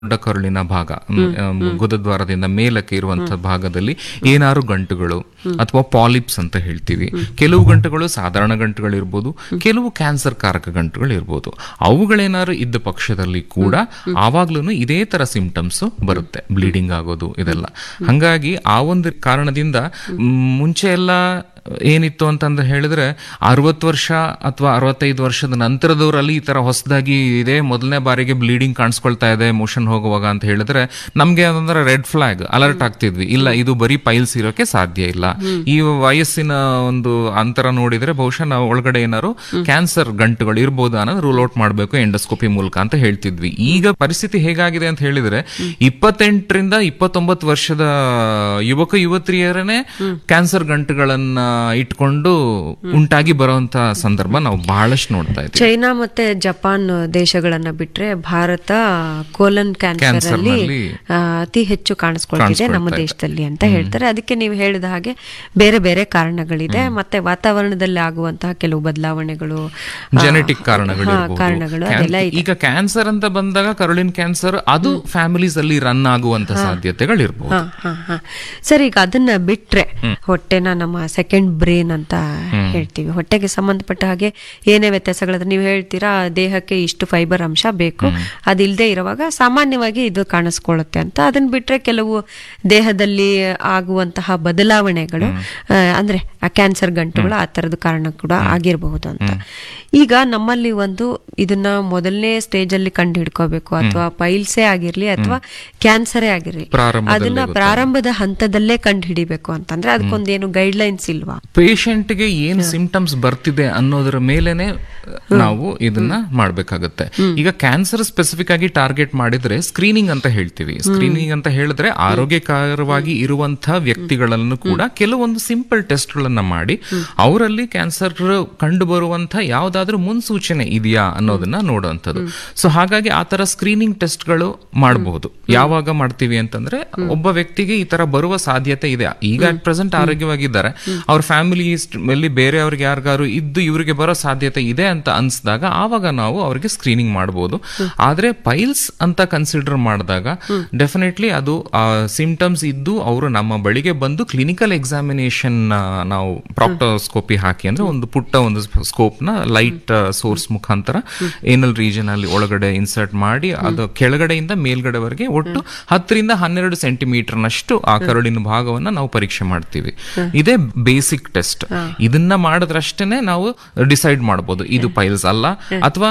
ದೊಡ್ಡ ಕರುಳಿನ ಭಾಗ ಮ್, ಗುದದ್ವಾರದಿಂದ ಮೇಲಕ್ಕೆ ಇರುವಂತಹ ಭಾಗದಲ್ಲಿ ಏನಾರು ಗಂಟುಗಳು ಅಥವಾ ಪಾಲಿಪ್ಸ್ ಅಂತ ಹೇಳ್ತೀವಿ ಕೆಲವು ಗಂಟುಗಳು ಸಾಧಾರಣ ಗಂಟುಗಳು ಇರ್ಬೋದು ಕೆಲವು ಕ್ಯಾನ್ಸರ್ ಕಾರಕ ಗಂಟುಗಳು ಇರ್ಬೋದು ಅವುಗಳೇನಾದ್ರು ಇದ್ದ ಪಕ್ಷದಲ್ಲಿ ಕೂಡ ಆವಾಗ್ಲೂ ಇದೇ ತರ ಸಿಂಪ್ಟಮ್ಸ್ ಬರುತ್ತೆ ಬ್ಲೀಡಿಂಗ್ ಆಗೋದು ಇದೆಲ್ಲ ಹಂಗಾಗಿ ಆ ಒಂದು ಕಾರಣದಿಂದ ಮ್, ಮುಂಚೆ ಎಲ್ಲ ಏನಿತ್ತು ಅಂತಂದ್ರೆ ಹೇಳಿದ್ರೆ ಅರವತ್ತು ವರ್ಷ ಅಥವಾ ಅರವತ್ತೈದು ವರ್ಷದ ನಂತರದವರಲ್ಲಿ ಈ ತರ ಹೊಸದಾಗಿ ಇದೆ ಮೊದಲನೇ ಬಾರಿಗೆ ಬ್ಲೀಡಿಂಗ್ ಕಾಣಿಸ್ಕೊಳ್ತಾ ಇದೆ ಮೋಷನ್ ಹೋಗುವಾಗ ಅಂತ ಹೇಳಿದ್ರೆ ನಮ್ಗೆ ಅದಂದ್ರೆ ರೆಡ್ ಫ್ಲಾಗ್ ಅಲರ್ಟ್ ಆಗ್ತಿದ್ವಿ ಇಲ್ಲ ಇದು ಬರೀ ಪೈಲ್ಸ್ ಇರೋಕೆ ಸಾಧ್ಯ ಇಲ್ಲ ಈ ವಯಸ್ಸಿನ ಒಂದು ಅಂತರ ನೋಡಿದ್ರೆ ಬಹುಶಃ ನಾವು ಒಳಗಡೆ ಏನಾರು ಕ್ಯಾನ್ಸರ್ ಗಂಟುಗಳು ಇರ್ಬೋದು ಅನ್ನೋದು ರೂಲ್ ಔಟ್ ಮಾಡಬೇಕು ಎಂಡೋಸ್ಕೋಪಿ ಮೂಲಕ ಅಂತ ಹೇಳ್ತಿದ್ವಿ ಈಗ ಪರಿಸ್ಥಿತಿ ಹೇಗಾಗಿದೆ ಅಂತ ಹೇಳಿದ್ರೆ ಇಪ್ಪತ್ತೆಂಟರಿಂದ ಇಪ್ಪತ್ತೊಂಬತ್ತು ವರ್ಷದ ಯುವಕ ಯುವತಿಯರನ್ನೇ ಕ್ಯಾನ್ಸರ್ ಗಂಟುಗಳನ್ನ ಇಟ್ಕೊಂಡು ಉಂಟಾಗಿ ಬರುವಂತ ಸಂದರ್ಭ ನಾವು ಬಹಳಷ್ಟು ನೋಡ್ತಾ ಇದ್ದೀವಿ ಚೈನಾ ಮತ್ತೆ ಜಪಾನ್ ದೇಶಗಳನ್ನ ಬಿಟ್ರೆ ಭಾರತ ಕೋಲನ್ ಕ್ಯಾನ್ಸರ್ ಅಲ್ಲಿ ನಲ್ಲಿ ಆ, ಅತಿ ಹೆಚ್ಚು ಕಾಣಿಸ್ಕೊಳ್ತಿದೆ ನಮ್ಮ ದೇಶದಲ್ಲಿ ಅಂತ ಹೇಳ್ತಾರೆ ಅದಕ್ಕೆ ನೀವು ಹೇಳಿದ ಹಾಗೆ ಬೇರೆ ಬೇರೆ ಕಾರಣಗಳಿದೆ ಮತ್ತೆ ವಾತಾವರಣದಲ್ಲಿ ಆಗುವಂತಹ ಕೆಲವು ಬದಲಾವಣೆಗಳು ಆ, ಜೆನೆಟಿಕ್ ಕಾರಣಗಳು ಹಾ, ಇರ್ಬೋದು. ಕಾರಣಗಳು ಕ್ಯಾನ್- ಅದೆಲ್ಲ ಇದೆ ಈಗ ಕ್ಯಾನ್ಸರ್ ಅಂತ ಬಂದಾಗ ಕರುಳಿನ ಕ್ಯಾನ್ಸರ್ ಅದು ಫ್ಯಾಮಿಲೀಸ್ ಅಲ್ಲಿ ರನ್ ಆಗುವಂತ ಸಾಧ್ಯತೆಗಳು ಇರ್ಬೋದು ಹಾ, ಹಾ, ಹಾ. ಸರ್ ಈಗ ಅದನ್ನ ಬಿಟ್ರೆ ಹೊಟ್ಟೆನ ನಮ್ಮ ಸೆಕೆಂಡ್ ಬ್ರೇನ್ ಅಂತ ಹೇಳ್ತೀವಿ ಹೊಟ್ಟೆಗೆ ಸಂಬಂಧಪಟ್ಟ ಹಾಗೆ ಏನೇ ವ್ಯತ್ಯಾಸಗಳಾದ್ರೆ ನೀವು ಹೇಳ್ತೀರಾ ದೇಹಕ್ಕೆ ಇಷ್ಟು ಫೈಬರ್ ಅಂಶ ಬೇಕು ಅದಿಲ್ಲದೆ ಇರುವಾಗ ಸಾಮಾನ್ಯವಾಗಿ ಇದು ಕಾಣಿಸ್ಕೊಳ್ಳುತ್ತೆ ಅಂತ ಅದನ್ನ ಬಿಟ್ರೆ ಕೆಲವು ದೇಹದಲ್ಲಿ ಆಗುವಂತಹ ಬದಲಾವಣೆಗಳು ಆ, ಅಂದ್ರೆ ಆ ಕ್ಯಾನ್ಸರ್ ಗಂಟುಗಳು ಆ ತರದ ಕಾರಣ ಕೂಡ ಆಗಿರಬಹುದು ಅಂತ ಈಗ ನಮ್ಮಲ್ಲಿ ಒಂದು ಇದನ್ನ ಮೊದಲನೇ ಸ್ಟೇಜ್ ಅಲ್ಲಿ ಕಂಡು ಹಿಡ್ಕೋಬೇಕು ಅಥವಾ ಪೈಲ್ಸೇ ಆಗಿರ್ಲಿ ಅಥವಾ ಕ್ಯಾನ್ಸರೇ ಆಗಿರ್ಲಿ ಪ್ರಾರಂಭದಲ್ಲೇ ಅದನ್ನ ಪ್ರಾರಂಭದ ಹಂತದಲ್ಲೇ ಕಂಡು ಹಿಡಿಬೇಕು ಅಂತಂದ್ರೆ ಅದಕ್ಕೊಂದೇನು ಗೈಡ್ ಲೈನ್ಸ್ ಇಲ್ವಾ ಪೇಷಂಟ್ ಗೆ ಏನ್ ಸಿಂಪ್ಟಮ್ಸ್ ಬರ್ತಿದೆ ಅನ್ನೋದರ ಮೇಲೆನೆ ನಾವು ಇದನ್ನ ಮಾಡ್ಬೇಕಾಗತ್ತೆ ಈಗ ಕ್ಯಾನ್ಸರ್ ಸ್ಪೆಸಿಫಿಕ್ ಆಗಿ ಟಾರ್ಗೆಟ್ ಮಾಡಿದ್ರೆ ಸ್ಕ್ರೀನಿಂಗ್ ಅಂತ ಹೇಳ್ತೀವಿ ಸ್ಕ್ರೀನಿಂಗ್ ಅಂತ ಹೇಳಿದ್ರೆ ಆರೋಗ್ಯಕರವಾಗಿ ಇರುವಂತಹ ವ್ಯಕ್ತಿಗಳನ್ನು ಕೂಡ ಕೆಲವೊಂದು ಸಿಂಪಲ್ ಟೆಸ್ಟ್ ಗಳನ್ನ ಮಾಡಿ ಅವರಲ್ಲಿ ಕ್ಯಾನ್ಸರ್ ಕಂಡು ಬರುವಂತಹ ಯಾವ್ದಾದ್ರೂ ಮುನ್ಸೂಚನೆ ಇದೆಯಾ ಅನ್ನೋದನ್ನ ನೋಡುವಂಥದ್ದು ಸೊ ಹಾಗಾಗಿ ಆ ತರ ಸ್ಕ್ರೀನಿಂಗ್ ಟೆಸ್ಟ್ಗಳು ಮಾಡಬಹುದು ಯಾವಾಗ ಮಾಡ್ತೀವಿ ಅಂತಂದ್ರೆ ಒಬ್ಬ ವ್ಯಕ್ತಿಗೆ ಈ ತರ ಬರುವ ಸಾಧ್ಯತೆ ಇದೆ ಈಗ ಅಟ್ ಪ್ರೆಸೆಂಟ್ ಆರೋಗ್ಯವಾಗಿದ್ದಾರೆ ಅವ್ರ ಫ್ಯಾಮಿಲಿ ಅಲ್ಲಿ ಬೇರೆಯವ್ರಿಗೆ ಯಾರಿಗಾರು ಇದ್ದು ಇವರಿಗೆ ಬರೋ ಸಾಧ್ಯತೆ ಇದೆ ಅಂತ ಅನ್ಸ್ದಾಗ ಆವಾಗ ನಾವು ಅವ್ರಿಗೆ ಸ್ಕ್ರೀನಿಂಗ್ ಮಾಡಬಹುದು ಆದ್ರೆ ಪೈಲ್ಸ್ ಅಂತ ಕನ್ಸಿಡರ್ ಮಾಡಿದಾಗ ಡೆಫಿನೆಟ್ಲಿ ಅದು ಸಿಂಪ್ಟಮ್ಸ್ ಇದ್ದು ಅವರು ನಮ್ಮ ಬಳಿಗೆ ಬಂದು ಕ್ಲಿನಿಕಲ್ ಎಕ್ಸಾಮಿನೇಷನ್ ನಾವು ಪ್ರಾಕ್ಟೋಸ್ಕೋಪಿ ಹಾಕಿ ಅಂದ್ರೆ ಒಂದು ಪುಟ್ಟ ಒಂದು ಸ್ಕೋಪ್ ನ ಲೈಟ್ ಸೋರ್ಸ್ ಮುಖಾಂತರ ಏನಲ್ ರೀಜನ್ ಅಲ್ಲಿ ಒಳಗಡೆ ಇನ್ಸರ್ಟ್ ಮಾಡಿ ಅದು ಕೆಳಗಡೆಯಿಂದ ಮೇಲ್ಗಡೆವರೆಗೆ ಒಟ್ಟು ಹತ್ತರಿಂದ ಹನ್ನೆರಡು ಸೆಂಟಿಮೀಟರ್ ನಷ್ಟು ಆ ಕರುಳಿನ ಭಾಗವನ್ನ ನಾವು ಪರೀಕ್ಷೆ ಮಾಡ್ತೀವಿ ಇದೇ ಬೇಸಿಕ್ ಟೆಸ್ಟ್ ಇದನ್ನ ಮಾಡಿದ್ರಷ್ಟೇನೆ ನಾವು ಡಿಸೈಡ್ ಮಾಡಬಹುದು ಇದು ಪೈಲ್ಸ್ ಅಲ್ಲ ಅಥವಾ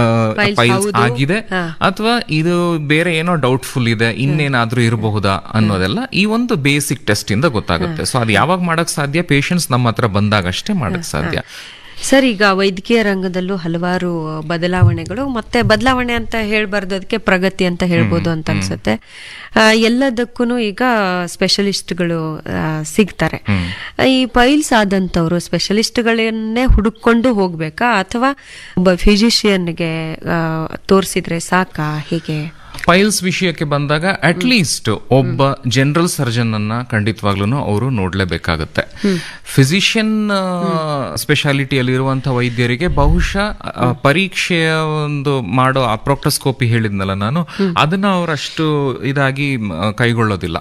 ಪೈಲ್ಸ್ ಆಗಿದೆ ಅಥವಾ ಇದು ಬೇರೆ ಏನೋ ಡೌಟ್ಫುಲ್ ಇದೆ ಇನ್ನೇನಾದ್ರೂ ಇರಬಹುದಾ ಅನ್ನೋದೆಲ್ಲ ಈ ಒಂದು ಬೇಸಿಕ್ ಟೆಸ್ಟ್ ಇಂದ ಗೊತ್ತಾಗುತ್ತೆ ಸೊ ಅದು ಯಾವಾಗ ಮಾಡಕ್ ಸಾಧ್ಯ ಪೇಷಂಟ್ಸ್ ನಮ್ಮ ಹತ್ರ ಬಂದಾಗಷ್ಟೇ ಮಾಡಕ್ ಸಾಧ್ಯ ಸರ್ ಈಗ ವೈದ್ಯಕೀಯ ರಂಗದಲ್ಲೂ ಹಲವಾರು ಬದಲಾವಣೆಗಳು ಮತ್ತೆ ಬದಲಾವಣೆ ಅಂತ ಹೇಳ್ಬಾರ್ದು ಅದಕ್ಕೆ ಪ್ರಗತಿ ಅಂತ ಹೇಳ್ಬೋದು ಅಂತ ಅನ್ಸುತ್ತೆ ಆ, ಎಲ್ಲದಕ್ಕೂ ಈಗ ಸ್ಪೆಷಲಿಸ್ಟ್ಗಳು ಆ, ಸಿಗ್ತಾರೆ ಈ ಪೈಲ್ಸ್ ಆದಂತವ್ರು ಸ್ಪೆಷಲಿಸ್ಟ್ಗಳನ್ನೇ ಹುಡುಕೊಂಡು ಹೋಗ್ಬೇಕಾ ಅಥವಾ ಒಬ್ಬ ಫಿಸಿಷಿಯನ್ಗೆ ತೋರಿಸಿದ್ರೆ ಸಾಕಾ ಹೀಗೆ ಪೈಲ್ಸ್ ವಿಷಯಕ್ಕೆ ಬಂದಾಗ ಅಟ್ ಲೀಸ್ಟ್ ಒಬ್ಬ ಜನರಲ್ ಸರ್ಜನ್ ಅನ್ನ ಖಂಡಿತವಾಗ್ಲೂ ಅವರು ನೋಡ್ಲೇಬೇಕಾಗತ್ತೆ ಫಿಸಿಷಿಯನ್ ಸ್ಪೆಷಾಲಿಟಿಯಲ್ಲಿ ಇರುವಂತಹ ವೈದ್ಯರಿಗೆ ಬಹುಶಃ ಆ, ಪರೀಕ್ಷೆಯ ಒಂದು ಮಾಡೋ ಅಪ್ರೋಕ್ಟೋಸ್ಕೋಪಿ ಹೇಳಿದ್ನಲ್ಲ ನಾನು ಅದನ್ನ ಅವರಷ್ಟು ಇದಾಗಿ ಮ್, ಕೈಗೊಳ್ಳೋದಿಲ್ಲ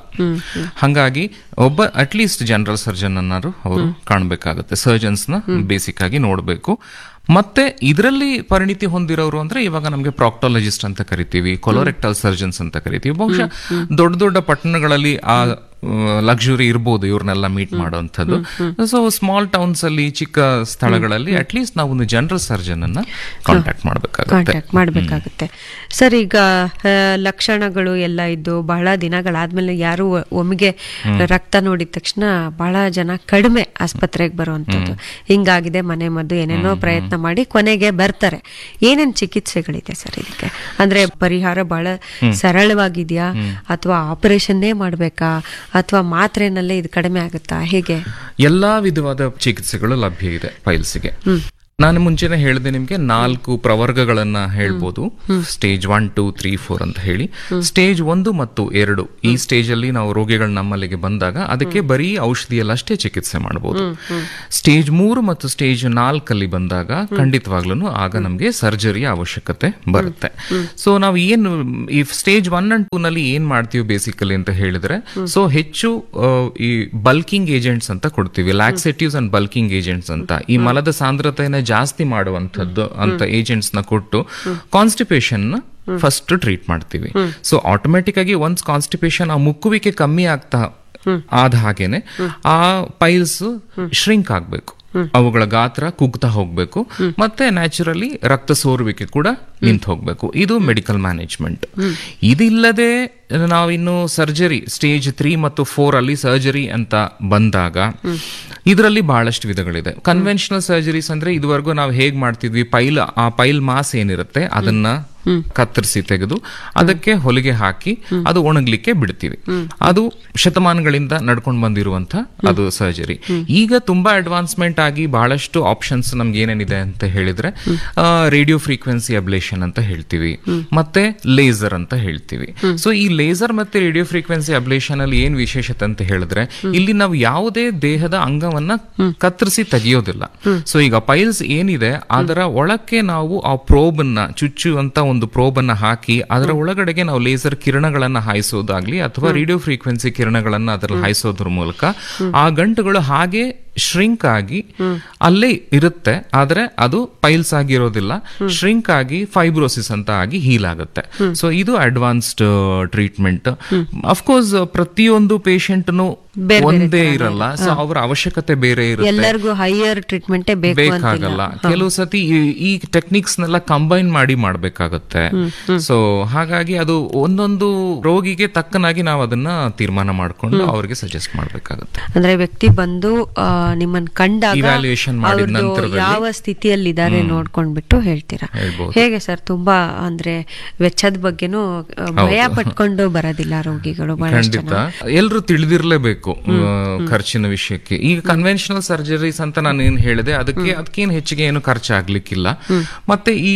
ಹಂಗಾಗಿ ಒಬ್ಬ ಅಟ್ ಲೀಸ್ಟ್ ಜನರಲ್ ಸರ್ಜನ್ ಅನ್ನಾರು ಅವರು ಕಾಣಬೇಕಾಗತ್ತೆ ಸರ್ಜನ್ಸ್ ನ ಬೇಸಿಕ್ ಆಗಿ ನೋಡಬೇಕು ಮತ್ತೆ ಇದರಲ್ಲಿ ಪರಿಣಿತಿ ಹೊಂದಿರೋರು ಅಂದ್ರೆ ಇವಾಗ ನಮಗೆ ಪ್ರಾಕ್ಟಾಲಜಿಸ್ಟ್ ಅಂತ ಕರಿತೀವಿ ಕೊಲೋರೆಕ್ಟಲ್ ಸರ್ಜನ್ಸ್ ಅಂತ ಕರಿತೀವಿ ಬಹುಶಃ ದೊಡ್ಡ ದೊಡ್ಡ ಪಟ್ಟಣಗಳಲ್ಲಿ ಆ ಲಕ್ಸುರಿ ಇರ್ಬೋದು ಇವ್ರನ್ನೆಲ್ಲ ಮೀಟ್ ಮಾಡುವಂಥದ್ದು ಸೊ ಸ್ಮಾಲ್ ಟೌನ್ಸ್ ಅಲ್ಲಿ ಚಿಕ್ಕ ಸ್ಥಳಗಳಲ್ಲಿ ಅಟ್ ಲೀಸ್ಟ್ ನಾವು ಒಂದು ಜನರಲ್ ಸರ್ಜನ್ ಅನ್ನ ಕಾಂಟ್ಯಾಕ್ಟ್ ಮಾಡಬೇಕಾಗುತ್ತೆ ಕಾಂಟ್ಯಾಕ್ಟ್ ಮಾಡಬೇಕಾಗುತ್ತೆ ಸರ್ ಈಗ ಆ, ಲಕ್ಷಣಗಳು ಎಲ್ಲ ಇದ್ದು ಬಹಳ ದಿನಗಳಾದ್ಮೇಲೆ ಯಾರು ಒ- ಒಮ್ಮೆಗೆ ರಕ್ತ ನೋಡಿದ ತಕ್ಷಣ ಬಹಳ ಜನ ಕಡಿಮೆ ಆಸ್ಪತ್ರೆಗೆ ಬರುವಂತದ್ದು ಹಿಂಗಾಗಿದೆ ಮನೆ ಮದ್ದು ಏನೇನೋ ಪ್ರಯತ್ನ ಮಾಡಿ ಕೊನೆಗೆ ಬರ್ತಾರೆ ಏನೇನ್ ಚಿಕಿತ್ಸೆಗಳಿದೆ ಸರ್ ಇದಕ್ಕೆ ಅಂದ್ರೆ ಪರಿಹಾರ ಬಹಳ ಸರಳವಾಗಿದೆಯಾ ಅಥವಾ ಆಪರೇಷನ್ನೇ ಮಾಡ್ಬೇಕಾ ಅಥವಾ ಮಾತ್ರೆನಲ್ಲೇ ಇದು ಕಡಿಮೆ ಆಗುತ್ತಾ ಹೇಗೆ ಎಲ್ಲಾ ವಿಧವಾದ ಚಿಕಿತ್ಸೆಗಳು ಲಭ್ಯ ಇದೆ ಪೈಲ್ಸ್ಗೆ ನಾನು ಮುಂಚೆನೆ ಹೇಳಿದೆ ನಿಮ್ಗೆ ನಾಲ್ಕು ಪ್ರವರ್ಗಗಳನ್ನ ಹೇಳ್ಬೋದು stage one two three four ಅಂತ ಹೇಳಿ ಸ್ಟೇಜ್ ಒಂದು ಮತ್ತು ಎರಡು ಈ ಸ್ಟೇಜ್ ಅಲ್ಲಿ ನಾವು ರೋಗಿಗಳು ನಮ್ಮಲ್ಲಿಗೆ ಬಂದಾಗ ಅದಕ್ಕೆ ಬರೀ ಔಷಧಿಯಲ್ಲಷ್ಟೇ ಚಿಕಿತ್ಸೆ ಮಾಡಬಹುದು ಸ್ಟೇಜ್ ಮೂರು ಮತ್ತು ಸ್ಟೇಜ್ ನಾಲ್ಕಲ್ಲಿ ಬಂದಾಗ ಖಂಡಿತವಾಗ್ಲೂ ಆಗ ನಮಗೆ ಸರ್ಜರಿಯ ಅವಶ್ಯಕತೆ ಬರುತ್ತೆ ಸೊ ನಾವು ಏನು ಈ ಸ್ಟೇಜ್ ಒನ್ ಅಂಡ್ ಟೂ ನಲ್ಲಿ ಏನ್ ಮಾಡ್ತೀವಿ ಬೇಸಿಕಲಿ ಅಂತ ಹೇಳಿದ್ರೆ ಸೊ ಹೆಚ್ಚು ಆ, ಈ ಬಲ್ಕಿಂಗ್ ಏಜೆಂಟ್ಸ್ ಅಂತ ಕೊಡ್ತೀವಿ ಲ್ಯಾಕ್ಸೆಟಿವ್ಸ್ ಅಂಡ್ ಬಲ್ಕಿಂಗ್ ಏಜೆಂಟ್ಸ್ ಅಂತ ಈ ಮಲದ ಸಾಂದ್ರತೆಯನ್ನ ಜಾಸ್ತಿ ಮಾಡುವಂತದ್ದು ಅಂತ ಏಜೆಂಟ್ಸ್ ನ ಕೊಟ್ಟು ಕಾನ್ಸ್ಟಿಪೇಷನ್ ನ ಫಸ್ಟ್ ಟ್ರೀಟ್ ಮಾಡ್ತೀವಿ ಸೊ ಆಟೋಮೆಟಿಕ್ ಆಗಿ ಒನ್ಸ್ ಕಾನ್ಸ್ಟಿಪೇಷನ್ ಆ ಮುಕ್ಕುವಿಕೆ ಕಮ್ಮಿ ಆಗ್ತಾ ಆದ ಹಾಗೇನೆ ಆ ಪೈಲ್ಸ್ ಶ್ರಿಂಕ್ ಆಗ್ಬೇಕು ಅವುಗಳ ಗಾತ್ರ ಕುಗ್ತಾ ಹೋಗ್ಬೇಕು ಮತ್ತೆ ನ್ಯಾಚುರಲಿ ರಕ್ತ ಸೋರುವಿಕೆ ಕೂಡ ನಿಂತು ಹೋಗ್ಬೇಕು ಇದು ಮೆಡಿಕಲ್ ಮ್ಯಾನೇಜ್ಮೆಂಟ್ ಇದಿಲ್ಲದೆ ನಾವಿನ್ನು ಸರ್ಜರಿ ಸ್ಟೇಜ್ ತ್ರೀ ಮತ್ತು ಫೋರ್ ಅಲ್ಲಿ ಸರ್ಜರಿ ಅಂತ ಬಂದಾಗ ಇದರಲ್ಲಿ ಬಹಳಷ್ಟು ವಿಧಗಳಿದೆ ಕನ್ವೆನ್ಷನಲ್ ಸರ್ಜರೀಸ್ ಅಂದ್ರೆ ಇದುವರೆಗೂ ನಾವು ಹೇಗ್ ಮಾಡ್ತಿದ್ವಿ ಪೈಲ್ ಆ ಪೈಲ್ ಮಾಸ್ ಏನಿರುತ್ತೆ ಅದನ್ನ ಕತ್ತರಿಸಿ ತೆಗೆದು ಅದಕ್ಕೆ ಹೊಲಿಗೆ ಹಾಕಿ ಅದು ಒಣಗ್ಲಿಕ್ಕೆ ಬಿಡ್ತೀವಿ ಅದು ಶತಮಾನಗಳಿಂದ ನಡ್ಕೊಂಡು ಬಂದಿರುವಂತ ಅದು ಸರ್ಜರಿ ಈಗ ತುಂಬಾ ಅಡ್ವಾನ್ಸ್ಮೆಂಟ್ ಆಗಿ ಬಹಳಷ್ಟು ಆಪ್ಷನ್ಸ್ ನಮ್ಗೆ ಏನೇನಿದೆ ಅಂತ ಹೇಳಿದ್ರೆ ರೇಡಿಯೋ ಫ್ರೀಕ್ವೆನ್ಸಿ ಅಬ್ಲೇಷನ್ ಅಂತ ಹೇಳ್ತೀವಿ ಮತ್ತೆ ಲೇಸರ್ ಅಂತ ಹೇಳ್ತೀವಿ ಸೊ ಈ ಲೇಸರ್ ಮತ್ತೆ ರೇಡಿಯೋ ಫ್ರೀಕ್ವೆನ್ಸಿ ಅಬ್ಲೇಷನ್ ಅಲ್ಲಿ ಏನ್ ವಿಶೇಷತೆ ಅಂತ ಹೇಳಿದ್ರೆ ಇಲ್ಲಿ ನಾವು ಯಾವುದೇ ದೇಹದ ಅಂಗವನ್ನ ಕತ್ತರಿಸಿ ತೆಗೆಯೋದಿಲ್ಲ ಸೊ ಈಗ ಪೈಲ್ಸ್ ಏನಿದೆ ಅದರ ಒಳಕ್ಕೆ ನಾವು ಆ ಪ್ರೋಬ್ ಅನ್ನ ಚುಚ್ಚುವಂತ ಒಂದು ಪ್ರೋಬ್ ಅನ್ನ ಹಾಕಿ ಅದರ ಒಳಗಡೆಗೆ ನಾವು ಲೇಸರ್ ಕಿರಣಗಳನ್ನ ಹಾಯಿಸೋದಾಗ್ಲಿ ಅಥವಾ ರೇಡಿಯೋ ಫ್ರೀಕ್ವೆನ್ಸಿ ಕಿರಣಗಳನ್ನ ಅದರಲ್ಲಿ ಹಾಯಿಸೋದ್ರ ಮೂಲಕ ಆ ಗಂಟುಗಳು ಹಾಗೆ ಶ್ರಿಂಕ್ ಆಗಿ ಅಲ್ಲೇ ಇರುತ್ತೆ ಆದ್ರೆ ಅದು ಪೈಲ್ಸ್ ಆಗಿರೋದಿಲ್ಲ ಶ್ರಿಂಕ್ ಆಗಿ ಫೈಬ್ರೋಸಿಸ್ ಅಂತ ಆಗಿ ಹೀಲ್ ಆಗುತ್ತೆ ಸೊ ಇದು ಅಡ್ವಾನ್ಸ್ಡ್ ಟ್ರೀಟ್ಮೆಂಟ್ ಅಫ್ಕೋರ್ಸ್ ಪ್ರತಿಯೊಂದು ಪೇಷಂಟ್ನು ಬೇರೆ ಒಂದೇ ಇರಲ್ಲ ಸೊ ಅವರ ಅವಶ್ಯಕತೆ ಬೇರೆ ಇರುತ್ತೆ ಎಲ್ಲರಿಗೂ ಹೈಯರ್ ಟ್ರೀಟ್ಮೆಂಟೇ ಬೇಕು ಬೇಕಾಗಲ್ಲ ಕೆಲವು ಸತಿ ಈ- ಈ ಟೆಕ್ನಿಕ್ಸ್ ನೆಲ್ಲ ಕಂಬೈನ್ ಮಾಡಿ ಮಾಡ್ಬೇಕಾಗತ್ತೆ ಸೊ ಹಾಗಾಗಿ ಅದು ಒಂದೊಂದು ರೋಗಿಗೆ ತಕ್ಕನಾಗಿ ನಾವು ಅದನ್ನ ತೀರ್ಮಾನ ಮಾಡ್ಕೊಂಡು ಅವ್ರಿಗೆ ಸಜೆಸ್ಟ್ ಮಾಡ್ಬೇಕಾಗತ್ತೆ ಅಂದ್ರೆ ವ್ಯಕ್ತಿ ಬಂದು ಆ, ನಿಮ್ಮನ್ನ ಕಂಡಾಗ Evaluation ಮಾಡಿದ ಅವ್ರ್ದು ನಂತರದಲ್ಲಿ ಯಾವ ಸ್ಥಿತಿಯಲ್ಲಿದ್ದಾರೆ ನೋಡ್ಕೊಂಡ್ಬಿಟ್ಟು ಹೇಳ್ತೀರಾ ಹೇಳ್ಬೋದು. ಹೇಗೆ ಸರ್ ತುಂಬಾ ಅಂದ್ರೆ ವೆಚ್ಚದ ಬಗ್ಗೆನೂ ಆ, ಭಯ ಪಟ್ಕೊಂಡು ಬರೋದಿಲ್ಲ ರೋಗಿಗಳು ಬಹಳಷ್ಟು ಖಂಡಿತ ಎಲ್ರು ತಿಳಿದಿರ್ಲೇಬೇಕು ಆ, ಖರ್ಚಿನ ವಿಷಯಕ್ಕೆ ಈಗ ಕನ್ವೆನ್ಷನಲ್ ಸರ್ಜರೀಸ್ ಅಂತ ನಾನು ಏನ್ ಹೇಳಿದೆ ಅದಕ್ಕೆ ಅದಕ್ಕೇನು ಹೆಚ್ಚಿಗೆ ಏನು ಖರ್ಚಾಗ್ಲಿಕ್ಕಿಲ್ಲ ಮತ್ತೆ ಈ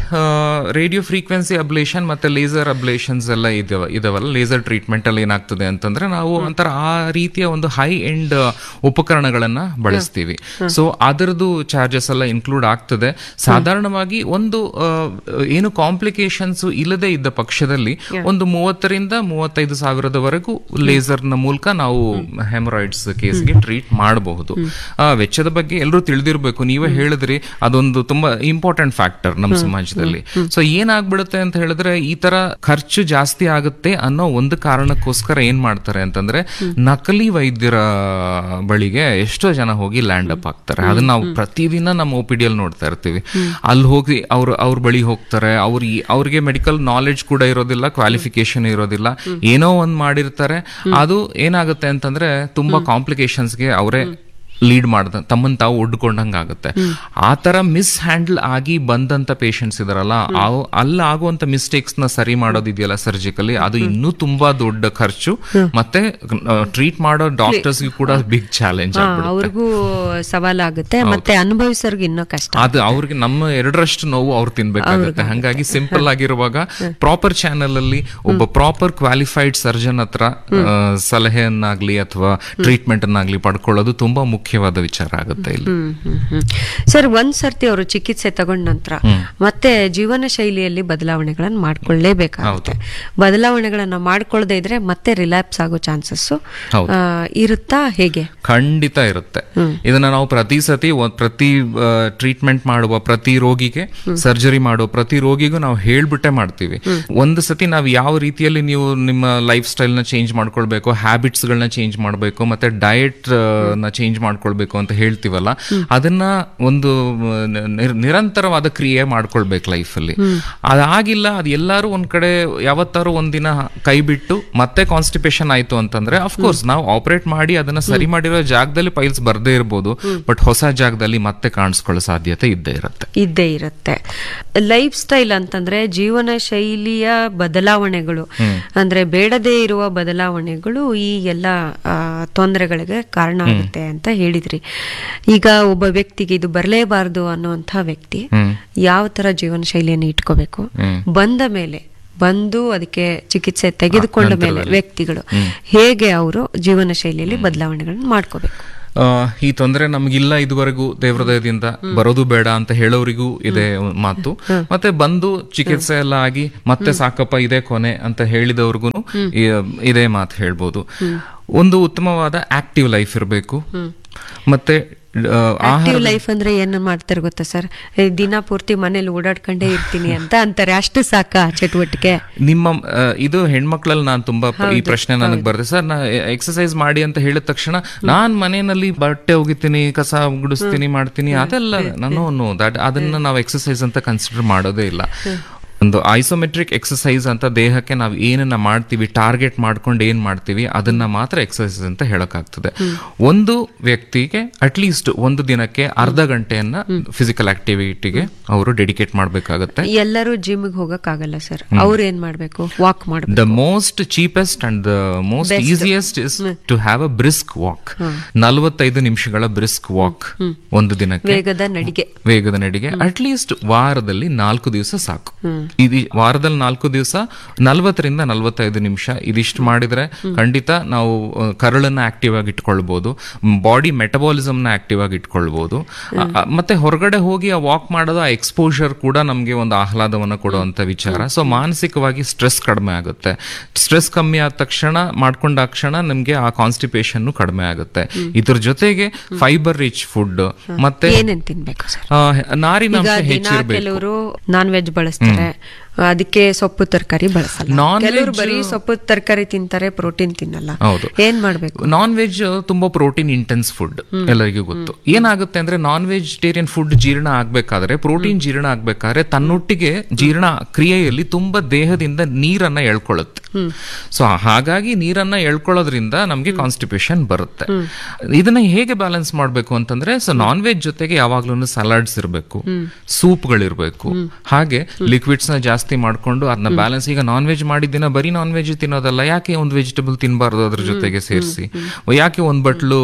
ರೇಡಿಯೋ ಫ್ರೀಕ್ವೆನ್ಸಿ ಅಬ್ಲೇಷನ್ ಮತ್ತೆ ಲೇಸರ್ ಅಬ್ಲೇಷನ್ಸ್ ಎಲ್ಲ ಇದಾವ ಇದಾವಲ್ಲ ಲೇಸರ್ ಟ್ರೀಟ್ಮೆಂಟ್ ಅಲ್ಲಿ ಏನಾಗ್ತದೆ ಅಂತಂದ್ರೆ ನಾವು ಒಂಥರ ಆ ರೀತಿಯ ಒಂದು ಹೈ ಎಂಡ್ ಉಪಕರಣಗಳನ್ನ ಬಳಸ್ತೀವಿ ಸೊ ಅದರದ್ದು ಚಾರ್ಜಸ್ ಎಲ್ಲ ಇನ್ಕ್ಲೂಡ್ ಆಗ್ತದೆ ಸಾಧಾರಣವಾಗಿ ಒಂದು ಆ, ಏನು ಕಾಂಪ್ಲಿಕೇಶನ್ಸ್ ಇಲ್ಲದೆ ಇದ್ದ ಪಕ್ಷದಲ್ಲಿ ಒಂದು ಮೂವತ್ತರಿಂದ ಮೂವತ್ತೈದು ಸಾವಿರದವರೆಗೂ ಲೇಸರ್ ನ ಮೂಲಕ ನಾವು ಹೆಮರಾಯ್ಡ್ಸ್ ಕೇಸ್ಗೆ ಟ್ರೀಟ್ ಮಾಡಬಹುದು ಆ, ವೆಚ್ಚದ ಬಗ್ಗೆ ಎಲ್ಲರೂ ತಿಳಿದಿರಬೇಕು ನೀವೇ ಹೇಳಿದ್ರಿ ಅದೊಂದು ತುಂಬಾ ಇಂಪಾರ್ಟೆಂಟ್ ಫ್ಯಾಕ್ಟರ್ ನಮ್ಮ ಸಮಾಜದಲ್ಲಿ ಸೊ ಏನಾಗ್ಬಿಡುತ್ತೆ ಅಂತ ಹೇಳಿದ್ರೆ ಈ ತರ ಖರ್ಚು ಜಾಸ್ತಿ ಆಗುತ್ತೆ ಅನ್ನೋ ಒಂದು ಕಾರಣಕ್ಕೋಸ್ಕರ ಏನ್ ಮಾಡ್ತಾರೆ ಅಂತಂದ್ರೆ ನಕಲಿ ವೈದ್ಯರ ಬಳಿಗೆ ಎಷ್ಟೋ ಜನ ಹೋಗಿ ಲ್ಯಾಂಡ್ ಅಪ್ ಆಗ್ತಾರೆ ಅದನ್ನ ನಾವು ಪ್ರತಿದಿನ ನಮ್ಮ ಒ ಪಿ ಡಿ ಅಲ್ಲಿ ನೋಡ್ತಾ ಇರ್ತೀವಿ ಅಲ್ಲಿ ಹೋಗಿ ಅವ್ರು ಅವ್ರ ಬಳಿ ಹೋಗ್ತಾರೆ ಅವ್ರ ಅವ್ರಿಗೆ ಮೆಡಿಕಲ್ ನಾಲೆಡ್ಜ್ ಕೂಡ ಇರೋದಿಲ್ಲ ಕ್ವಾಲಿಫಿಕೇಶನ್ ಇರೋದಿಲ್ಲ ಏನೋ ಒಂದ್ ಮಾಡಿರ್ತಾರೆ ಅದು ಏನಾಗುತ್ತೆ ಅಂತಂದ್ರೆ ತುಂಬಾ ಕಾಂಪ್ಲಿಕೇಶನ್ಸ್ಗೆ ಅವರೇ ಲೀಡ್ ಮಾಡ್ದ ತಮ್ಮನ್ ತಾವು ಒಡ್ಕೊಂಡಂಗ ಆಗುತ್ತೆ ಆ ತರ ಮಿಸ್ ಹ್ಯಾಂಡಲ್ ಆಗಿ ಬಂದಂತ ಪೇಷಂಟ್ಸ್ ಇದಾರಲ್ಲ ಅವ್- ಅಲ್ಲಿ ಆಗುವಂತ ಮಿಸ್ಟೇಕ್ಸ್ ನ ಸರಿ ಮಾಡೋದಿದೆಯಲ್ಲ ಸರ್ಜಿಕಲಿ ಅದು ಇನ್ನೂ ತುಂಬಾ ದೊಡ್ಡ ಖರ್ಚು ಮತ್ತೆ ಟ್ರೀಟ್ ಮಾಡೋ ಡಾಕ್ಟರ್ಸ್ ಕೂಡ ಬಿಗ್ ಚಾಲೆಂಜ್ ಹಾ, ಅವ್ರಿಗೂ ಸವಾಲಾಗುತ್ತೆ ಮತ್ತೆ ಅನುಭವಿಸೋರ್ಗೆ ಇನ್ನೂ ಕಷ್ಟ ಅದು ಅವ್ರಿಗೆ ನಮ್ಮ ಎರಡರಷ್ಟು ನೋವು ಅವ್ರು ತಿನ್ಬೇಕಾಗುತ್ತೆ ಹಂಗಾಗಿ ಸಿಂಪಲ್ ಆಗಿರುವಾಗ ಪ್ರಾಪರ್ ಚಾನೆಲ್ ಅಲ್ಲಿ ಒಬ್ಬ ಪ್ರಾಪರ್ ಕ್ವಾಲಿಫೈಡ್ ಸರ್ಜನ್ ಹತ್ರ ಆ, ಸಲಹೆಯನ್ನಾಗ್ಲಿ ಅಥವಾ ಟ್ರೀಟ್ಮೆಂಟ್ ಅನ್ನಾಗ್ಲಿ ಪಡ್ಕೊಳ್ಳೋದು ತುಂಬಾ ಮುಖ್ಯವಾದ ವಿಚಾರ ಆಗುತ್ತೆ ಇಲ್ಲಿ ಹ್ಮ್, ಹ್ಮ್, ಹ್ಮ್. ಸರ್ ಒಂದ್ ಸರ್ತಿ ಅವರು ಚಿಕಿತ್ಸೆ ತಗೊಂಡ ನಂತರ ಮತ್ತೆ ಜೀವನ ಶೈಲಿಯಲ್ಲಿ ಬದಲಾವಣೆಗಳನ್ನ ಮಾಡ್ಕೊಳ್ಳೇಬೇಕಾಗುತ್ತೆ ಬದಲಾವಣೆಗಳನ್ನ ಮಾಡ್ಕೊಳ್ಳದೆ ಇದ್ರೆ ಮತ್ತೆ ರಿಲ್ಯಾಪ್ಸ್ ಆಗೋ ಚಾನ್ಸಸ್ ಹೌದು. ಇರುತ್ತಾ ಹೇಗೆ ಖಂಡಿತ ಇರುತ್ತೆ ಇದನ್ನ ನಾವು ಪ್ರತಿ ಸತಿ ಒಂದ್- ಪ್ರತಿ ಟ್ರೀಟ್ಮೆಂಟ್ ಮಾಡುವ ಪ್ರತಿ ರೋಗಿಗೆ ಸರ್ಜರಿ ಮಾಡುವ ಪ್ರತಿ ರೋಗಿಗೂ ನಾವು ಹೇಳ್ಬಿಟ್ಟೆ ಮಾಡ್ತೀವಿ ಒಂದು ಸತಿ ನಾವು ಯಾವ ರೀತಿಯಲ್ಲಿ ನೀವು ನಿಮ್ಮ ಲೈಫ್ ಸ್ಟೈಲ್ ನ ಚೇಂಜ್ ಮಾಡ್ಕೊಳ್ಬೇಕು ಹ್ಯಾಬಿಟ್ಸ್ ಗಳನ್ನ ಚೇಂಜ್ ಮಾಡಬೇಕು ಮತ್ತೆ ಡಯಟ್ ನ ಚೇಂಜ್ ಮಾಡ್ಕೊಳ್ಬೇಕು ಅಂತ ಹೇಳ್ತೀವಲ್ಲ ಅದನ್ನ ಒಂದು ನ- ನಿರ್- ನಿರಂತರವಾದ ಕ್ರಿಯೆ ಮಾಡ್ಕೊಳ್ಬೇಕು ಲೈಫ್ ಅಲ್ಲಿ ಅದಾಗಿಲ್ಲ ಅದು ಎಲ್ಲಾರು ಒಂದ್ ಕಡೆ ಯಾವತ್ತಾರು ಒಂದಿನ ಕೈ ಬಿಟ್ಟು ಮತ್ತೆ ಕಾನ್ಸ್ಟಿಪೇಷನ್ ಆಯ್ತು ಅಂತಂದ್ರೆ ಅಫ್ಕೋರ್ಸ್ ನಾವು ಆಪರೇಟ್ ಮಾಡಿ ಅದನ್ನ ಸರಿ ಮಾಡಿರೋ ಜಾಗದಲ್ಲಿ ಪೈಲ್ಸ್ ಬರ್ದೇ ಇರ್ಬೋದು ಬಟ್ ಹೊಸ ಜಾಗದಲ್ಲಿ ಮತ್ತೆ ಕಾಣಿಸ್ಕೊಳ್ಳೋ ಸಾಧ್ಯತೆ ಇದ್ದೇ ಇರುತ್ತೆ ಇದ್ದೇ ಇರುತ್ತೆ ಲೈಫ್ ಸ್ಟೈಲ್ ಅಂತಂದ್ರೆ ಜೀವನ ಶೈಲಿಯ ಬದಲಾವಣೆಗಳು ಅಂದ್ರೆ ಬೇಡದೇ ಇರುವ ಬದಲಾವಣೆಗಳು ಈ ಎಲ್ಲ ಆ, ತೊಂದರೆಗಳಿಗೆ ಕಾರಣ ಆಗುತ್ತೆ ಅಂತ ಹೇಳಿದ್ರಿ ಈಗ ಒಬ್ಬ ವ್ಯಕ್ತಿಗೆ ಇದು ಬರಲೇಬಾರದು ಅನ್ನುವಂಥ ವ್ಯಕ್ತಿ ಹ್ಮ್ ಯಾವ ತರ ಜೀವನ ಶೈಲಿಯನ್ನು ಇಟ್ಕೋಬೇಕು ಹ್ಮ್. ಬಂದ ಮೇಲೆ ಬಂದು ಅದಕ್ಕೆ ಚಿಕಿತ್ಸೆ ತೆಗೆದುಕೊಂಡ ಮೇಲೆ ವ್ಯಕ್ತಿಗಳು ಹೇಗೆ ಅವರು ಜೀವನ ಶೈಲಿಯಲ್ಲಿ ಬದಲಾವಣೆಗಳನ್ನು ಮಾಡ್ಕೋಬೇಕು ಆ, ಈ ತೊಂದರೆ ನಮ್ಗಿಲ್ಲ ಇದುವರೆಗೂ ದೇವಹೃದಯದಿಂದ ಬರೋದು ಬೇಡ ಅಂತ ಹೇಳೋರಿಗೂ ಇದೆ ಒಂದ್ ಮಾತು ಮತ್ತೆ ಬಂದು ಚಿಕಿತ್ಸೆ ಎಲ್ಲ ಆಗಿ ಮತ್ತೆ ಸಾಕಪ್ಪ ಇದೇ ಕೊನೆ ಅಂತ ಹೇಳಿದವ್ರಿಗೂ ಇದೇ ಮಾತು ಹೇಳ್ಬೋದು ಒಂದು ಉತ್ತಮವಾದ ಆಕ್ಟಿವ್ ಲೈಫ್ ಇರಬೇಕು ಮತ್ತೆ ಆ, ಆಹಾರ ಆಕ್ಟಿವ್ ಲೈಫ್ ಅಂದ್ರೆ ಏನು ಮಾಡ್ತಾರೆ ಗೊತ್ತಾ ಸರ್ ದಿನ ಪೂರ್ತಿ ಮನೇಲಿ ಓಡಾಡ್ಕೊಂಡೇ ಇರ್ತೀನಿ ಅಂತ ಅಂತಾರೆ ಅಷ್ಟು ಸಾಕ ಚಟುವಟಿಕೆ ನಿಮ್ಮ ಆ, ಇದು ಹೆಣ್ಮಕ್ಳಲ್ಲಿ ನಾನು ತುಂಬಾ ಪ- ಈ ಪ್ರಶ್ನೆ ನನಗೆ ಬರುತ್ತೆ ಸರ್ ನಾ ಎಕ್ಸಸೈಸ್ ಮಾಡಿ ಅಂತ ಹೇಳಿದ ತಕ್ಷಣ ನಾನ್ ಮನೆಯಲ್ಲಿ ಬಟ್ಟೆ ಒಗಿತೀನಿ ಕಸ ಗುಡಿಸ್ತೀನಿ ಮಾಡ್ತೀನಿ ಅದೆಲ್ಲ ನಾನು ನೋ ದಟ್ ಅದನ್ನ ನಾವು ಎಕ್ಸಸೈಸ್ ಅಂತ ಕನ್ಸಿಡರ್ ಮಾಡೋದೇ ಇಲ್ಲ ಒಂದು ಐಸೋಮೆಟ್ರಿಕ್ ಎಕ್ಸಸೈಸ್ ಅಂತ ದೇಹಕ್ಕೆ ನಾವು ಏನನ್ನ ಮಾಡ್ತೀವಿ ಟಾರ್ಗೆಟ್ ಮಾಡ್ಕೊಂಡು ಏನ್ ಮಾಡ್ತೀವಿ ಅದನ್ನ ಮಾತ್ರ ಎಕ್ಸಸೈಸ್ ಅಂತ ಹೇಳಕ್ಕಾಗ್ತದೆ ಒಂದು ವ್ಯಕ್ತಿಗೆ ಅಟ್ಲೀಸ್ಟ್ ಒಂದು ದಿನಕ್ಕೆ ಅರ್ಧ ಗಂಟೆಯನ್ನ ಫಿಸಿಕಲ್ ಆಕ್ಟಿವಿಟಿಗೆ ಅವರು ಡೆಡಿಕೇಟ್ ಮಾಡ್ಬೇಕಾಗತ್ತೆ ಎಲ್ಲರೂ ಜಿಮ್ಗೆ ಹೋಗಕ್ ಆಗಲ್ಲ ಸರ್ ಅವ್ರು ಏನ್ ಮಾಡ್ಬೇಕು ವಾಕ್ ಮಾಡ್ಬೇಕು the most cheapest and the most easiest is to have a brisk walk ನಲವತ್ತೈದು ನಿಮಿಷಗಳ ಬ್ರಿಸ್ಕ್ ವಾಕ್ ಒಂದು ದಿನಕ್ಕೆ ವೇಗದ ನಡಿಗೆ ವೇಗದ ನಡಿಗೆ ಅಟ್ಲೀಸ್ಟ್ ವಾರದಲ್ಲಿ ನಾಲ್ಕು ದಿವಸ ಸಾಕು ಇದು ವಾರದಲ್ಲಿ ನಾಲ್ಕು ದಿವಸ ನಲವತ್ತರಿಂದ ನಲವತ್ತೈದು ನಿಮಿಷ ಇದಿಷ್ಟು ಮಾಡಿದ್ರೆ ಖಂಡಿತ ನಾವು ಆ, ಕರಳನ್ನ ಆಕ್ಟಿವ್ ಆಗಿ ಇಟ್ಕೊಳ್ಬಹುದು ಬಾಡಿ ಮೆಟಬಾಲಿಸಮ್ ನ ಆಕ್ಟಿವ್ ಆಗಿ ಇಟ್ಕೊಳ್ಬಹುದು ಆ, ಆ, ಮತ್ತೆ ಹೊರಗಡೆ ಹೋಗಿ ಆ ವಾಕ್ ಮಾಡೋದು ಆ ಎಕ್ಸ್ಪೋಜರ್ ಕೂಡ ನಮಗೆ ಒಂದು ಆಹ್ಲಾದವನ್ನ ಕೊಡುವಂತ ವಿಚಾರ ಸೊ ಮಾನಸಿಕವಾಗಿ ಸ್ಟ್ರೆಸ್ ಕಡಿಮೆ ಆಗುತ್ತೆ ಸ್ಟ್ರೆಸ್ ಕಮ್ಮಿ ಆದ ತಕ್ಷಣ ಮಾಡ್ಕೊಂಡ ಕ್ಷಣ ನಮ್ಗೆ ಆ ಕಾನ್ಸ್ಟಿಪೇಷನ್ ಕಡಿಮೆ ಆಗುತ್ತೆ ಇದ್ರ ಜೊತೆಗೆ ಫೈಬರ್ ರಿಚ್ ಫುಡ್ ಮತ್ತೆ ಏನೇನ್ ತಿನ್ಬೇಕು ಸರ್ ಆ, ನಾರಿನಾಂಶ ಈಗ ದಿನ ಹೆಚ್ಚಿರಬೇಕು ಕೆಲವರು ನಾನ್ ವೆಜ್ ಬಳಸ್ತಾರೆ ಅದಕ್ಕೆ ಸೊಪ್ಪು ತರಕಾರಿ ಬಳಸಲ್ಲ Non-veg- ಕೆಲವರು ಬರೀ ಸೊಪ್ಪು ತರಕಾರಿ ತಿಂತಾರೆ ಪ್ರೋಟೀನ್ ತಿನ್ನಲ್ಲ ಹೌದು ಏನ್ ಮಾಡ್ಬೇಕು ನಾನ್ ವೆಜ್ ತುಂಬಾ ಪ್ರೋಟೀನ್ ಇಂಟೆನ್ಸ್ ಫುಡ್ ಎಲ್ಲರಿಗೂ ಗೊತ್ತು ಏನಾಗುತ್ತೆ ಅಂದ್ರೆ ನಾನ್ ವೆಜಿಟೇರಿಯನ್ ಫುಡ್ ಜೀರ್ಣ ಆಗ್ಬೇಕಾದ್ರೆ ಪ್ರೋಟೀನ್ ಜೀರ್ಣ ಆಗ್ಬೇಕಾದ್ರೆ ತನ್ನೊಟ್ಟಿಗೆ ಜೀರ್ಣ ಕ್ರಿಯೆಯಲ್ಲಿ ತುಂಬಾ ದೇಹದಿಂದ ನೀರನ್ನ ಎಳ್ಕೊಳ್ಳುತ್ತೆ ಸೊ ಹಾಗಾಗಿ ನೀರನ್ನ ಎಳ್ಕೊಳ್ಳೋದ್ರಿಂದ ನಮ್ಗೆ ಕಾನ್ಸ್ಟಿಪೇಷನ್ ಬರುತ್ತೆ ಇದನ್ನ ಹೇಗೆ ಬ್ಯಾಲೆನ್ಸ್ ಮಾಡ್ಬೇಕು ಅಂತಂದ್ರೆ ಸೊ ನಾನ್ ವೆಜ್ ಜೊತೆಗೆ ಯಾವಾಗ್ಲೂ ಸಲಾಡ್ಸ್ ಇರಬೇಕು ಸೂಪ್ಗಳಿರ್ಬೇಕು ಹಾಗೆ ಲಿಕ್ವಿಡ್ಸ್ ನ ಜಾಸ್ತಿ ಮಾಡ್ಕೊಂಡು ಅದನ್ನ ಬ್ಯಾಲೆನ್ಸ್ ಈಗ ನಾನ್ ವೆಜ್ ಮಾಡಿದ್ದಿನ ಬರೀ ನಾನ್ ವೆಜ್ ತಿನ್ನೋದಲ್ಲ ಯಾಕೆ ಒಂದು ವೆಜಿಟಬಲ್ ತಿನ್ನಬಾರ್ದು ಅದ್ರ ಜೊತೆಗೆ ಸೇರಿಸಿ ಯಾಕೆ ಒಂದ್ ಬಟ್ಲು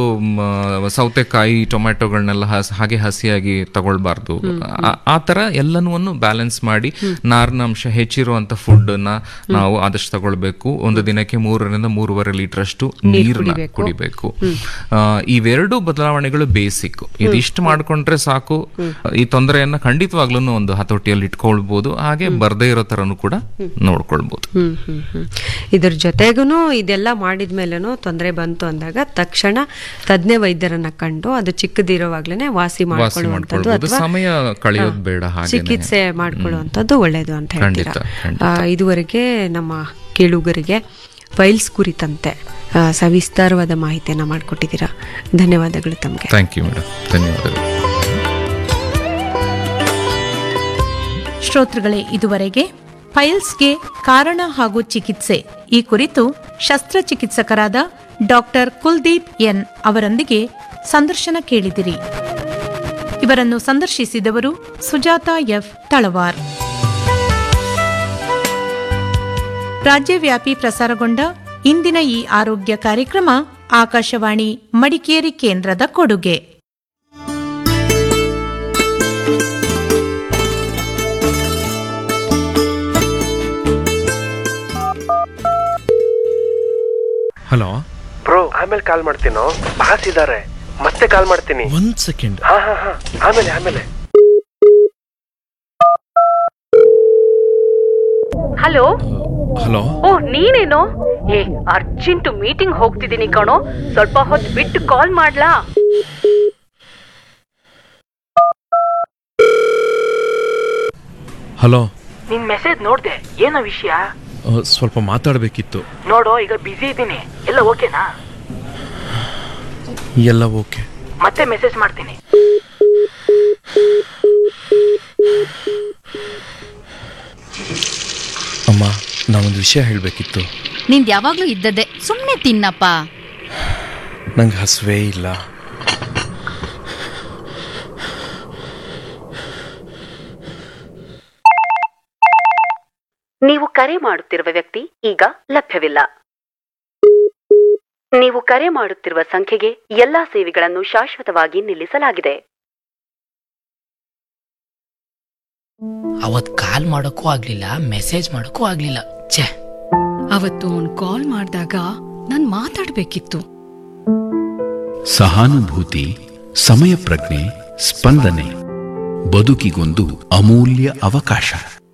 ಮ, ಸೌತೆಕಾಯಿ ಟೊಮ್ಯಾಟೊಗಳನ್ನೆಲ್ಲ ಹಸ್- ಹಾಗೆ ಹಸಿಯಾಗಿ ತಗೊಳ್ಬಾರ್ದು ಆ- ಆ ತರ ಎಲ್ಲನೂ ಬ್ಯಾಲೆನ್ಸ್ ಮಾಡಿ ನಾರಿನಾಂಶ ಹೆಚ್ಚಿರುವಂತ ಫುಡ್ ನ ನಾವು ಆದಷ್ಟು ತಗೊಳ್ಬೇಕು ಒಂದು ದಿನಕ್ಕೆ ಮೂರರಿಂದ ಮೂರುವರೆ ಲೀಟರ್ ಅಷ್ಟು ನೀರನ್ನ ಕುಡಿಬೇಕು ಆ, ಇವೆರಡು ಬದಲಾವಣೆಗಳು ಬೇಸಿಕ್ ಇದಿಷ್ಟು ಮಾಡ್ಕೊಂಡ್ರೆ ಸಾಕು ಈ ತೊಂದರೆಯನ್ನ ಖಂಡಿತವಾಗ್ಲೂ ಒಂದು ಹತೋಟಿಯಲ್ಲಿ ಇಟ್ಕೊಳ್ಬಹುದು ಹಾಗೆ ಬರ್ದೇ ಇರೋ ತರನು ಕೂಡ ನೋಡ್ಕೊಳ್ಬಹುದು ಹ್ಮ್ ಹ್ಮ್ ಹ್ಮ್ ಇದ್ರ ಜೊತೆಗೂನು ಇದೆಲ್ಲ ಮಾಡಿದ್ಮೇಲೆನೂ ತೊಂದರೆ ಬಂತು ಅಂದಾಗ ತಕ್ಷಣ ತಜ್ಞ ವೈದ್ಯರನ್ನ ಕಂಡು ಅದು ಚಿಕ್ಕದಿರೋವಾಗ್ಲೇನೆ ವಾಸಿ ಮಾಡ್ಕೊಳ್ಳುವಂಥದ್ದು ಮಾಡ್ಕೊಳ್ಬಹುದು ಅಥವಾ ಸಮಯ ಕಳೆಯೋದು ಬೇಡ ಹಾಗೆ ಚಿಕಿತ್ಸೆ ಮಾಡ್ಕೊಳ್ಳುವಂಥದ್ದು ಒಳ್ಳೇದು ಅಂತ ಹೇಳ್ತೀರಾ ಖಂಡಿತ, ಖಂಡಿತ. ಆ, ಇದುವರೆಗೆ ನಮ್ಮ ಕೇಳುಗರಿಗೆ ಫೈಲ್ಸ್ ಕುರಿತಂತೆ ಆ, ಸವಿಸ್ತಾರವಾದ ಮಾಹಿತಿಯನ್ನ ಮಾಡಿಕೊಟ್ಟಿದ್ದೀರಾ ಧನ್ಯವಾದಗಳು ತಮಗೆ ಥ್ಯಾಂಕ್ ಯು ಮೇಡಮ್ ಧನ್ಯವಾದಗಳು ಶ್ರೋತೃಗಳೇ ಇದುವರೆಗೆ ಫೈಲ್ಸ್ಗೆ ಕಾರಣ ಹಾಗೂ ಚಿಕಿತ್ಸೆ ಈ ಕುರಿತು ಶಸ್ತ್ರಚಿಕಿತ್ಸಕರಾದ ಡಾಕ್ಟರ್ ಕುಲ್ದೀಪ್ ಎನ್ ಅವರೊಂದಿಗೆ ಸಂದರ್ಶನ ಕೇಳಿದಿರಿ ಇವರನ್ನು ಸಂದರ್ಶಿಸಿದವರು ಸುಜಾತ ಎಫ್ ತಳವಾರ್ ರಾಜ್ಯವ್ಯಾಪಿ ಪ್ರಸಾರಗೊಂಡ ಇಂದಿನ ಈ ಆರೋಗ್ಯ ಕಾರ್ಯಕ್ರಮ ಆಕಾಶವಾಣಿ ಮಡಿಕೇರಿ ಕೇಂದ್ರದ ಕೊಡುಗೆ ಹಲೋ ಬ್ರೋ ಆಮೇಲೆ ಕಾಲ್ ಮಾಡ್ತೀನೋ ಬಾಸ್ ಇದಾರೆ ಮತ್ತೆ ಕಾಲ್ ಮಾಡ್ತೀನಿ ಒಂದ್ ಸೆಕೆಂಡ್ ಹಾ ಹಾ ಹಾ ಆಮೇಲೆ ಆಮೇಲೆ ಹಲೋ ಹಲೋ ಓ ನೀನೇನೋ ಏ ಅರ್ಜೆಂಟ್ ಮೀಟಿಂಗ್ ಹೋಗ್ತಿದ್ದೀನಿ ಕಣೋ ಸ್ವಲ್ಪ ಹೊತ್ತು ಬಿಟ್ಟು ಕಾಲ್ ಮಾಡ್ಲಾ ಹಲೋ ನಿನ್ ಮೆಸೇಜ್ ನೋಡ್ದೆ ಏನೋ ವಿಷಯ ಆ, ಸ್ವಲ್ಪ ಮಾತಾಡಬೇಕಿತ್ತು ನೋಡು ಈಗ ಬಿಸಿ ಇದ್ದೀನಿ ಎಲ್ಲ ಓಕೆನಾ ಎಲ್ಲ ಓಕೆ ಮತ್ತೆ ಮೆಸೇಜ್ ಮಾಡ್ತೀನಿ ಅಮ್ಮ ನಾವೊಂದು ವಿಷಯ ಹೇಳಬೇಕಿತ್ತು ನಿಂದ್ ಯಾವಾಗ್ಲೂ ಇದ್ದದ್ದೇ ಸುಮ್ನೆ ತಿನ್ನಪ್ಪ ನಂಗೆ ಹಸುವೇ ಇಲ್ಲ ನೀವು ಕರೆ ಮಾಡುತ್ತಿರುವ ವ್ಯಕ್ತಿ ಈಗ ಲಭ್ಯವಿಲ್ಲ ನೀವು ಕರೆ ಮಾಡುತ್ತಿರುವ ಸಂಖ್ಯೆಗೆ ಎಲ್ಲಾ ಸೇವೆಗಳನ್ನು ಶಾಶ್ವತವಾಗಿ ನಿಲ್ಲಿಸಲಾಗಿದೆ ಅವತ್ ಕಾಲ್ ಮಾಡೋಕ್ಕೂ ಆಗ್ಲಿಲ್ಲ ಮೆಸೇಜ್ ಮಾಡೋಕ್ಕೂ ಆಗ್ಲಿಲ್ಲ ಛೇ ಅವತ್ತು ಅವ್ನ್ ಕಾಲ್ ಮಾಡಿದಾಗ ನಾನ್ ಮಾತಾಡ್ಬೇಕಿತ್ತು ಸಹಾನುಭೂತಿ ಸಮಯ ಪ್ರಜ್ಞೆ ಸ್ಪಂದನೆ ಬದುಕಿಗೊಂದು ಅಮೂಲ್ಯ ಅವಕಾಶ